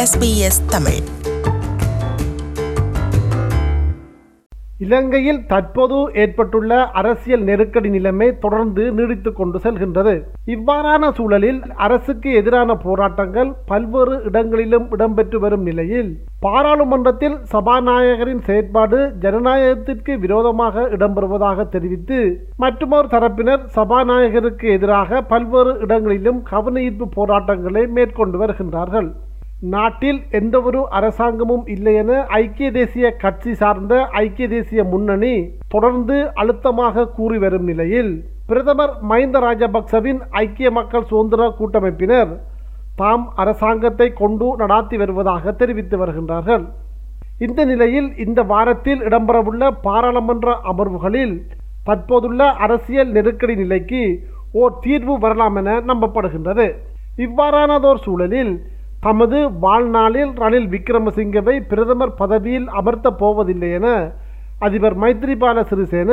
SBS Tamil இலங்கையில் தற்போது ஏற்பட்டுள்ள அரசியல் நெருக்கடி நிலைமை தொடர்ந்து நீடித்துக் கொண்டு செல்கின்றது இவ்வாறான சூழலில் அரசுக்கு எதிரான போராட்டங்கள் பல்வேறு இடங்களிலும் இடம்பெற்று வரும் நிலையில் பாராளுமன்றத்தில் சபாநாயகரின் செயற்பாடு ஜனநாயகத்திற்கு விரோதமாக இடம்பெறுவதாக தெரிவித்து மற்றுமொரு தரப்பினர் சபாநாயகருக்கு எதிராக பல்வேறு இடங்களிலும் கவனஈர்ப்பு போராட்டங்களை மேற்கொண்டு வருகின்றார்கள் நாட்டில் எந்தவொரு அரசாங்கமும் இல்லை என ஐக்கிய தேசிய கட்சி சார்ந்த ஐக்கிய தேசிய முன்னணி தொடர்ந்து அழுத்தமாக கூறி வரும் நிலையில் பிரதமர் மஹிந்த ராஜபக்சவின் ஐக்கிய மக்கள் சுதந்திர கூட்டமைப்பினர் தாம் அரசாங்கத்தை கொண்டு நடாத்தி வருவதாக தெரிவித்து வருகின்றார்கள் இந்த நிலையில் இந்த வாரத்தில் இடம்பெறவுள்ள பாராளுமன்ற அமர்வுகளில் தற்போதுள்ள அரசியல் நெருக்கடி நிலைக்கு ஓர் தீர்வு வரலாம் என நம்பப்படுகின்றது இவ்வாறானதோர் சூழலில் தமது வாழ்நாளில் ரணில் விக்ரமசிங்கவை பிரதமர் பதவியில் அமர்த்தப் போவதில்லை என அதிபர் மைத்ரிபால சிறிசேன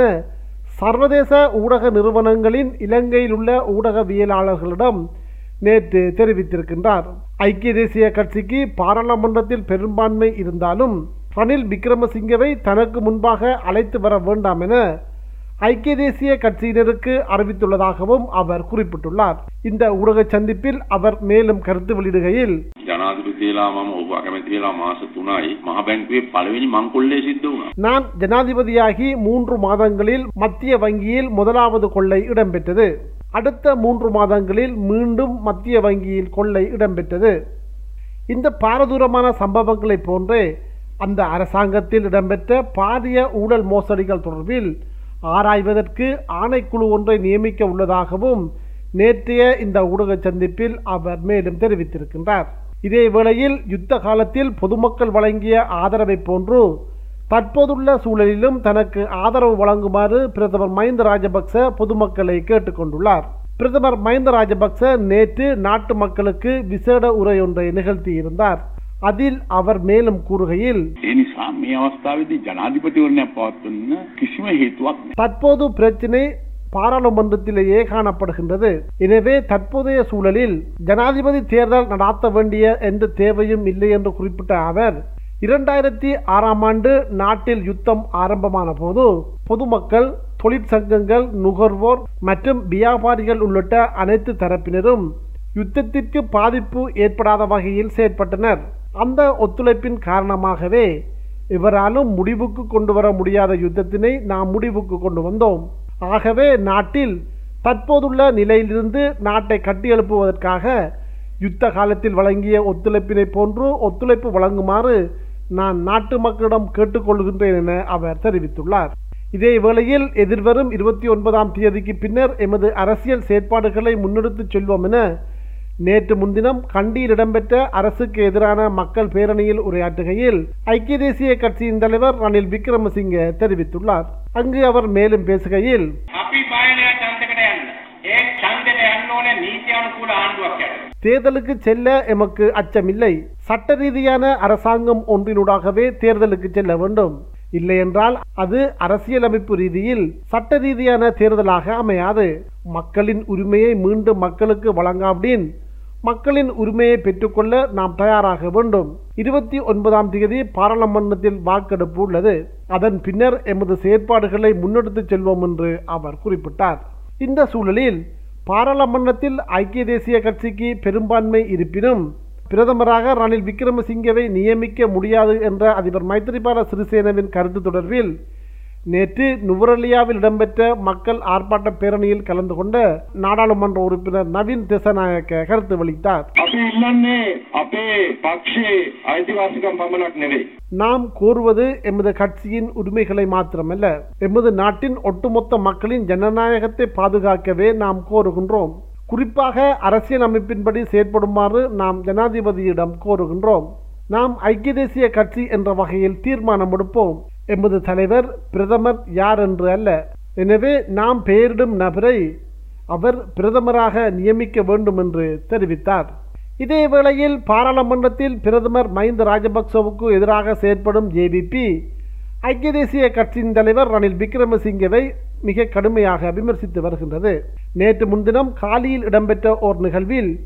சர்வதேச ஊடக நிறுவனங்களின் இலங்கையில் உள்ள ஊடகவியலாளர்களிடம் நேற்று தெரிவித்திருக்கின்றார் ஐக்கிய தேசிய கட்சிக்கு பாராளுமன்றத்தில் பெரும்பான்மை இருந்தாலும் ரணில் விக்ரமசிங்கவை தனக்கு முன்பாக அழைத்து வர வேண்டாம் என ஐக்கிய தேசிய கட்சியினருக்கு அறிவித்துள்ளதாகவும் அவர் குறிப்பிட்டுள்ளார் இந்த ஊடக சந்திப்பில் அவர் மேலும் கருத்து வெளியிடுகையில் ජනාධිපතිලා මම ඔහු අකමැති වෙලා මාස 3යි මහ බැංකුවේ පළවෙනි මංකොල්ලේ සිද්ධ වුණා. நான் ஜனாதிபதியாகி மூன்று மாதங்களில் மத்திய வங்கியில் முதலாவது கொள்ளை இடம்பெற்றது அடுத்த மூன்று மாதங்களில் மீண்டும் மத்திய வங்கியில் கொள்ளை இடம்பெற்றது இந்த பாரதூரமான சம்பவங்களைப் போன்றே அந்த அரசாங்கத்தில் இடம்பெற்ற பாரிய ஊழல் மோசடிகள் தொடர்பில் ஆராய்வதற்கு ஆணைக்குழு ஒன்றை நியமிக்க உள்ளதாகவும் நேற்றைய இந்த ஊடக சந்திப்பில் அவர் மேலும் தெரிவித்திருக்கின்றார் இதே வேளையில் யுத்த காலத்தில் பொதுமக்கள் வழங்கிய ஆதரவை போன்று தற்போதுள்ள சூழலிலும் தனக்கு ஆதரவு வழங்குமாறு பிரதமர் மஹிந்த ராஜபக்ச பொதுமக்களை கேட்டுக்கொண்டுள்ளார் பிரதமர் மஹிந்த ராஜபக்ச நேற்று நாட்டு மக்களுக்கு விசேட உரை ஒன்றை நிகழ்த்தியிருந்தார் அதில் அவர் மேலும் கூறுகையில் ඒ නිසා මේ අවස්ථාවේදී ජනාධිපතිවරණයක් පවත්වන්න කිසිම හේතුවක් නැහැ. தற்போது பிரச்சினை பாராளுமன்றத்திலேயே காணப்படுகின்றது எனவே தற்போதைய சூழலில் ஜனாதிபதி தேர்தல் நடாத்த வேண்டிய எந்த தேவையும் இல்லை என்று குறிப்பிட்ட அவர் இரண்டாயிரத்தி ஆறாம் ஆண்டு நாட்டில் யுத்தம் ஆரம்பமான போது பொதுமக்கள் தொழிற்சங்கங்கள் நுகர்வோர் மற்றும் வியாபாரிகள் உள்ளிட்ட அனைத்து தரப்பினரும் யுத்தத்திற்கு பாதிப்பு ஏற்படாத வகையில் செயற்பட்டனர் அந்த ஒத்துழைப்பின் காரணமாகவே இவராலும் முடிவுக்கு கொண்டு வர முடியாத யுத்தத்தினை நாம் முடிவுக்கு கொண்டு வந்தோம் ஆகவே நாட்டில் தற்போதுள்ள நிலையிலிருந்து நாட்டை கட்டியெழுப்புவதற்காக யுத்த காலத்தில் வழங்கிய ஒத்துழைப்பினை போன்று ஒத்துழைப்பு வழங்குமாறு நான் நாட்டு மக்களிடம் கேட்டுக்கொள்கின்றேன் என அவர் தெரிவித்துள்ளார் இதே வேளையில் எதிர்வரும் இருபத்தி ஒன்பதாம் தேதிக்கு பின்னர் எமது அரசியல் செயற்பாடுகளை முன்னெடுத்துச் செல்வோம் என நேற்று முன்தினம் கண்டியில் இடம்பெற்ற அரசுக்கு எதிரான மக்கள் பேரணியில் உரையாற்றுகையில் ஐக்கிய தேசிய கட்சியின் தலைவர் ரணில் விக்ரமசிங்கே தெரிவித்துள்ளார் அங்கு அவர் மேலும் பேசுகையில் අපි බයනය චන්දකට යන්න. ඒ ඡන්දෙට යන්න ඕනේ නීති අනුකූල ආණ්ඩුවක් යට. தேர்தலுக்கு செல்ல எமக்கு அச்சமில்லை சட்ட ரீதியான அரசாங்கம் ஒன்றினூடாகவே தேர்தலுக்கு செல்ல வேண்டும் இல்லையென்றால் அது அரசியலமைப்பு ரீதியில் சட்ட ரீதியான தேர்தலாக அமையாது மக்களின் உரிமையை மீண்டும் மக்களுக்கு வழங்காவிடின் மக்களின் உரிமையை பெற்றுக்கொள்ள நாம் தயாராக வேண்டும் இருபத்தி ஒன்பதாம் தேதி பாராளுமன்றத்தில் வாக்கெடுப்பு உள்ளது அதன் பின்னர் எமது செயற்பாடுகளை முன்னெடுத்துச் செல்வோம் என்று அவர் குறிப்பிட்டார் இந்த சூழலில் பாராளுமன்றத்தில் ஐக்கிய தேசிய கட்சிக்கு பெரும்பான்மை இருப்பினும் பிரதமராக ரணில் விக்ரமசிங்கவை நியமிக்க முடியாது என்ற அதிபர் மைத்திரிபால சிறிசேனவின் கருத்து தொடர்பில் நேற்று நுவரெலியாவில் இடம்பெற்ற மக்கள் ஆர்ப்பாட்ட பேரணியில் கலந்து கொண்ட நாடாளுமன்ற உறுப்பினர் நவீன் திசநாயக்க கருத்து வெளியிட்டார் අපි ඉල්ලන්නේ අපේ පක්ෂයේ අයිතිවාසිකම් පමණක් නෙවෙයි. நாம் கோருவது எமது கட்சியின் உரிமைகளை மாத்திரமல்ல எமது நாட்டின் ஒட்டுமொத்த மக்களின் ஜனநாயகத்தை பாதுகாக்கவே நாம் கோருகின்றோம் குறிப்பாக அரசியல் அமைப்பின்படி செயற்படுமாறு நாம் ஜனாதிபதியிடம் கோருகின்றோம் நாம் ஐக்கிய தேசிய கட்சி என்ற வகையில் தீர்மானம் எடுப்போம் எமது தலைவர் பிரதமர் யார் என்று அல்ல எனவே நாம் பெயரிடும் நபரை அவர் பிரதமராக நியமிக்க வேண்டும் என்று தெரிவித்தார் இதே வேளையில் பாராளுமன்றத்தில் பிரதமர் மஹிந்த ராஜபக்சவுக்கு எதிராக செயற்படும் ஜேபிபி ஐக்கிய தேசிய கட்சியின் தலைவர் ரணில் விக்ரமசிங்கவை மிக கடுமையாக விமர்சித்து வருகின்றது நேற்று முன்தினம் காலியில் இடம்பெற்ற ஓர் நிகழ்வில்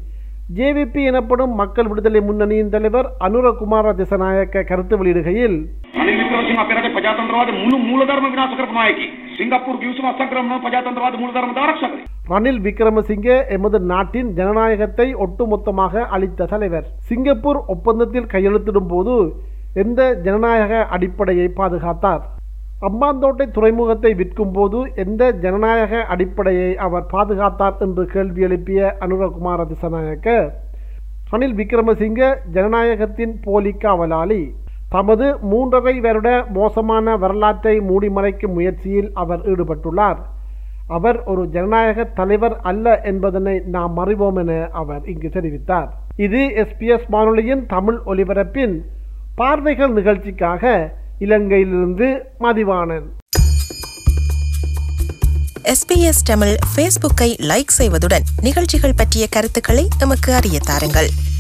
ஜேவிபி எனப்படும் மக்கள் விடுதலை முன்னணியின் தலைவர் அனுரகுமார திசநாயக்க கருத்து வெளியிடுகையில் රනිල් වික්‍රමසිංහ අපේ රටේ ප්‍රජාතන්ත්‍රවාද මුළු මූලධර්ම විනාශ කරපු நாயකි. සිංගප්පූරු කිවිසුම අත්සන් කරන ප්‍රජාතන්ත්‍රවාද මූලධර්ම ආරක්ෂා කරේ. ரணில் விக்ரமசிங்கே எமது நாட்டின் ஜனநாயகத்தை ஒட்டுமொத்தமாக அளித்த தலைவர் சிங்கப்பூர் ஒப்பந்தத்தில் கையெழுத்திடும் போது எந்த ஜனநாயக அடிப்படையை பாதுகாத்தார் அம்பாந்தோட்டை துறைமுகத்தை விற்கும் போது எந்த ஜனநாயக அடிப்படையை அவர் பாதுகாத்தார் என்று கேள்வி எழுப்பிய அனுரகுமார திசநாயக்க ரணில் விக்ரமசிங்க ஜனநாயகத்தின் போலி காவலாளி தமது மூன்றரை வருட மோசமான வரலாற்றை மூடிமறைக்கும் முயற்சியில் அவர் ஈடுபட்டுள்ளார் அவர் ஒரு ஜனநாயக தலைவர் அல்ல என்பதனை நாம் அறிவோம் என அவர் இங்கு தெரிவித்தார் இது எஸ்பிஎஸ் வானொலியின் தமிழ் ஒலிபரப்பின் பார்வைகள் நிகழ்ச்சிக்காக இலங்கையிலிருந்து மதிவாணன் எஸ்பிஎஸ் தமிழ் ஃபேஸ்புக்கை லைக் செய்வதுடன் நிகழ்ச்சிகள் பற்றிய கருத்துக்களை எமக்கு அறிய தாருங்கள்